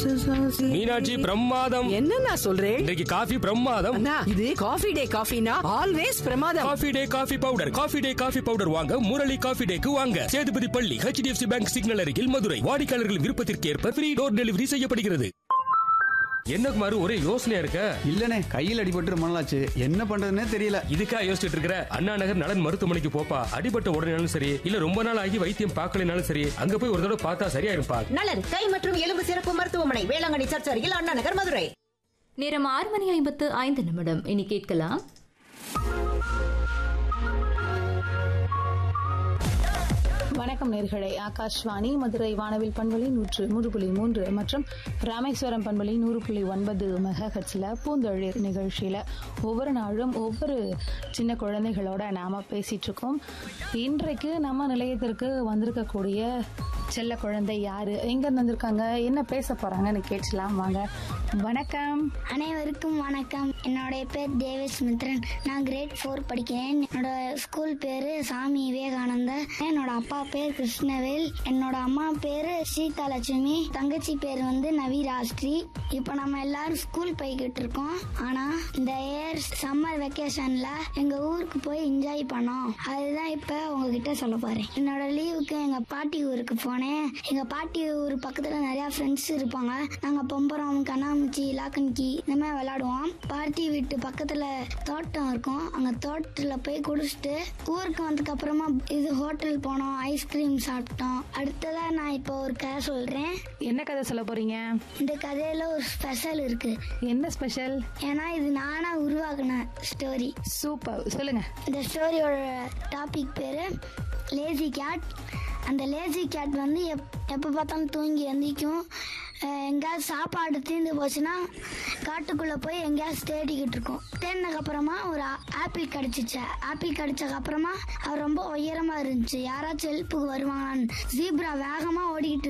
மீனாட்சி பிரமாதம் என்னண்ணா சொல்றேன் இன்றைக்கு காஃபி பிரமாதம் அண்ணா இது காஃபி டே காஃபினா ஆல்வேஸ் பிரமாதம் Coffee Day coffee powder Coffee Day coffee powder வாங்க முரளி காஃபி டேக்கு வாங்க சேதுபதி பள்ளி ஹெச்டிஎஃப்சி பேங்க் சிக்னல் அருகில் மதுரை வாடிக்கையாளர்கள் விருப்பத்திற்கு ஏற்ப ஃப்ரீ டோர் டெலிவரி செய்யப்படுகிறது என்ன குமாரு ஒரே யோசனையா இருக்க இல்லனே கையில் அடிபட்டு ரொம்ப நாளாச்சு என்ன பண்றதுன்னே தெரியல இதுக்கா யோசிச்சுட்டு இருக்கிற அண்ணா நகர் நலன் மருத்துவமனைக்கு போப்பா அடிபட்ட உடனேனாலும் சரி இல்ல ரொம்ப நாள் ஆகி வைத்தியம் பார்க்கலனாலும் சரி அங்க போய் ஒரு தடவை பார்த்தா சரியா இருப்பா நலன் கை மற்றும் எலும்பு சிறப்பு மருத்துவமனை வேளாங்கண்ணி சர்ச் அருகில் அண்ணா நகர் மதுரை நேரம் ஆறு மணி ஐம்பத்து ஐந்து நிமிடம் இனி கேட்கலாம் வணக்கம் நேர்களே ஆகாஷ்வாணி மதுரை வானவில் பண்பலை நூற்று மூன்று புள்ளி மூன்று மற்றும் ராமேஸ்வரம் பண்பலை நூறு புள்ளி ஒன்பது மெகஹட்ஸில் பூந்தொழில் நிகழ்ச்சியில் ஒவ்வொரு நாளும் ஒவ்வொரு சின்ன குழந்தைகளோட நாம பேசிட்டு இருக்கோம் இன்றைக்கு நம்ம நிலையத்திற்கு வந்திருக்கக்கூடிய செல்ல குழந்தை யாரு எங்க இருந்து வந்திருக்காங்க என்ன பேச போறாங்கன்னு கேட்கலாம் வாங்க வணக்கம் அனைவருக்கும் வணக்கம் என்னுடைய பேர் தேவேஷ் மித்ரன் நான் கிரேட் ஃபோர் படிக்கிறேன் என்னோட ஸ்கூல் பேரு சாமி விவேகானந்தர் என்னோட அப்பா பேர் கிருஷ்ணவேல் என்னோட அம்மா பேரு சீதாலட்சுமி தங்கச்சி பேர் வந்து நவிராஸ்ரீ இப்போ நம்ம எல்லாரும் ஸ்கூல் போய்கிட்டு இருக்கோம் ஆனா இந்த இயர் சம்மர் வெக்கேஷன்ல எங்க ஊருக்கு போய் என்ஜாய் பண்ணோம் அதுதான் இப்ப உங்ககிட்ட சொல்ல போறேன் என்னோட லீவுக்கு எங்க பாட்டி ஊருக்கு போனேன் எங்க பாட்டி ஊர் பக்கத்துல நிறைய ஃப்ரெண்ட்ஸ் இருப்பாங்க நாங்க பொம்பரம் கண்ணாமூச்சி லாக்கன்கி இந்த மாதிரி விளையாடுவோம் பாட்டி வீட்டு பக்கத்துல தோட்டம் இருக்கும் அங்க தோட்டத்துல போய் குடிச்சிட்டு ஊருக்கு வந்ததுக்கு அப்புறமா இது ஹோட்டல் போனோம் ஐஸ்கிரீம் சாப்பிட்டோம் அடுத்ததா நான் இப்போ ஒரு கதை சொல்றேன் என்ன கதை சொல்ல போறீங்க இந்த கதையில ஒரு ஸ்பெஷல் இருக்கு என்ன ஸ்பெஷல் ஏன்னா இது நானா உருவாக்குன ஸ்டோரி சூப்பர் சொல்லுங்க இந்த ஸ்டோரியோட டாபிக் பேரு லேசி கேட் அந்த லேசி கேட் வந்து எப் எப்போ பார்த்தாலும் தூங்கி எந்திரிக்கும் அஹ் எங்கேயாவது சாப்பாடு தீர்ந்து போச்சுன்னா காட்டுக்குள்ளே போய் எங்கேயாவது தேடிக்கிட்டு இருக்கும் தேடினதுக்கு அப்புறமா ஒரு ஆ- ஆப்பிள் கிடச்சிச்சு ஆப்பிள் கிடச்சதுக்கு அப்புறமா அது ரொம்ப உயரமாக இருந்துச்சு யாராச்சும் ஹெல்ப்புக்கு வருவாங்களான்னு ஜீப்ரா வேகமாக ஓடிக்கிட்டு